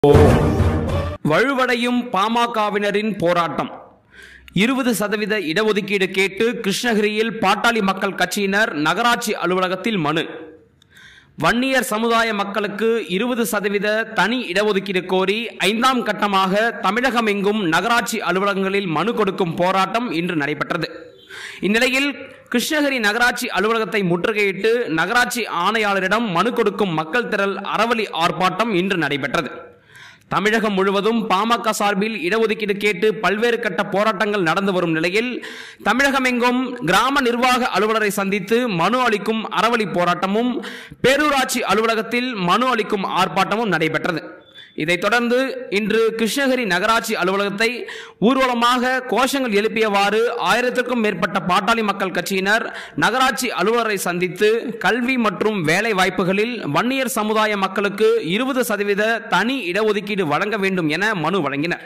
வலுவடையும் பாமகவினரின் போராட்டம் இருபது சதவீத இடஒதுக்கீடு கேட்டு கிருஷ்ணகிரியில் பாட்டாளி மக்கள் கட்சியினர் நகராட்சி அலுவலகத்தில் மனு வன்னியர் சமுதாய மக்களுக்கு இருபது சதவீத தனி இடஒதுக்கீடு கோரி ஐந்தாம் கட்டமாக தமிழகமெங்கும் நகராட்சி அலுவலகங்களில் மனு கொடுக்கும் போராட்டம் இன்று நடைபெற்றது இந்நிலையில் கிருஷ்ணகிரி நகராட்சி அலுவலகத்தை முற்றுகையிட்டு நகராட்சி ஆணையாளரிடம் மனு கொடுக்கும் மக்கள் திரள் அறவழி ஆர்ப்பாட்டம் இன்று நடைபெற்றது தமிழகம் முழுவதும் பாமக சார்பில் இடஒதுக்கீடு கேட்டு பல்வேறு கட்ட போராட்டங்கள் நடந்து வரும் நிலையில் தமிழகமெங்கும் கிராம நிர்வாக அலுவலரை சந்தித்து மனு அளிக்கும் அறவழி போராட்டமும் பேரூராட்சி அலுவலகத்தில் மனு அளிக்கும் ஆர்ப்பாட்டமும் நடைபெற்றது இதைத் தொடர்ந்து இன்று கிருஷ்ணகிரி நகராட்சி அலுவலகத்தை ஊர்வலமாக கோஷங்கள் எழுப்பியவாறு ஆயிரத்திற்கும் மேற்பட்ட பாட்டாளி மக்கள் கட்சியினர் நகராட்சி அலுவலரை சந்தித்து கல்வி மற்றும் வேலை வாய்ப்புகளில் வன்னியர் சமுதாய மக்களுக்கு இருபது சதவீத தனி இடஒதுக்கீடு வழங்க வேண்டும் என மனு வழங்கினர்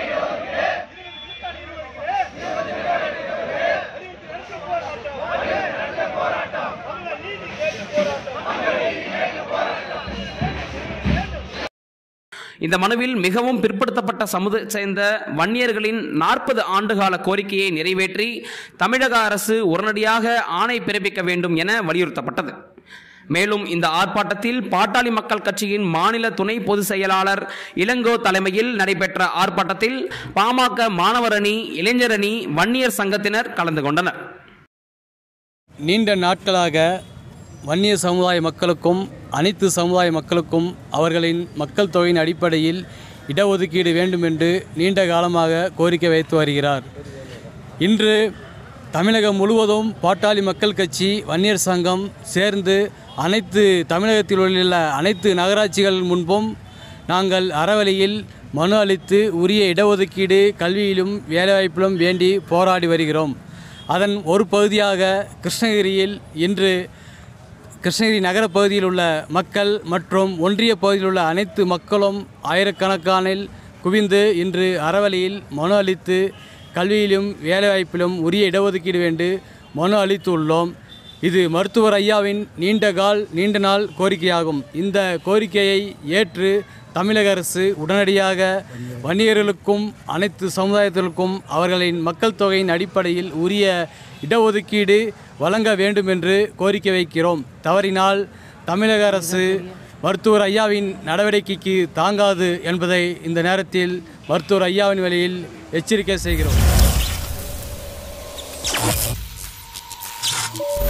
இந்த மனுவில் மிகவும் பிற்படுத்தப்பட்ட சமுதாய சேர்ந்த வன்னியர்களின் நாற்பது ஆண்டுகால கோரிக்கையை நிறைவேற்றி தமிழக அரசு உடனடியாக ஆணை பிறப்பிக்க வேண்டும் என வலியுறுத்தப்பட்டது மேலும் இந்த ஆர்ப்பாட்டத்தில் பாட்டாளி மக்கள் கட்சியின் மாநில துணை பொதுச் செயலாளர் இளங்கோ தலைமையில் நடைபெற்ற ஆர்ப்பாட்டத்தில் பாமக மாணவர் அணி இளைஞர் அணி வன்னியர் சங்கத்தினர் கலந்து கொண்டனர் நீண்ட நாட்களாக வன்னிய சமுதாய மக்களுக்கும் அனைத்து சமுதாய மக்களுக்கும் அவர்களின் மக்கள் தொகையின் அடிப்படையில் இடஒதுக்கீடு வேண்டும் என்று நீண்ட காலமாக கோரிக்கை வைத்து வருகிறார் இன்று தமிழகம் முழுவதும் பாட்டாளி மக்கள் கட்சி வன்னியர் சங்கம் சேர்ந்து அனைத்து தமிழகத்தில் உள்ள அனைத்து நகராட்சிகள் முன்பும் நாங்கள் அறவழியில் மனு அளித்து உரிய இடஒதுக்கீடு கல்வியிலும் வேலைவாய்ப்பிலும் வேண்டி போராடி வருகிறோம் அதன் ஒரு பகுதியாக கிருஷ்ணகிரியில் இன்று கிருஷ்ணகிரி நகர பகுதியில் உள்ள மக்கள் மற்றும் ஒன்றிய பகுதியில் உள்ள அனைத்து மக்களும் ஆயிரக்கணக்கானில் குவிந்து இன்று அறவழியில் மனு அளித்து கல்வியிலும் வேலைவாய்ப்பிலும் உரிய இடஒதுக்கீடு வேண்டு மனு அளித்து உள்ளோம் இது மருத்துவர் ஐயாவின் நீண்ட கால் நீண்ட நாள் கோரிக்கையாகும் இந்த கோரிக்கையை ஏற்று தமிழக அரசு உடனடியாக வன்னியர்களுக்கும் அனைத்து சமுதாயத்திற்கும் அவர்களின் மக்கள் தொகையின் அடிப்படையில் உரிய இடஒதுக்கீடு வழங்க வேண்டும் என்று கோரிக்கை வைக்கிறோம் தவறினால் தமிழக அரசு மருத்துவர் ஐயாவின் நடவடிக்கைக்கு தாங்காது என்பதை இந்த நேரத்தில் மருத்துவர் ஐயாவின் வழியில் எச்சரிக்கை செய்கிறோம்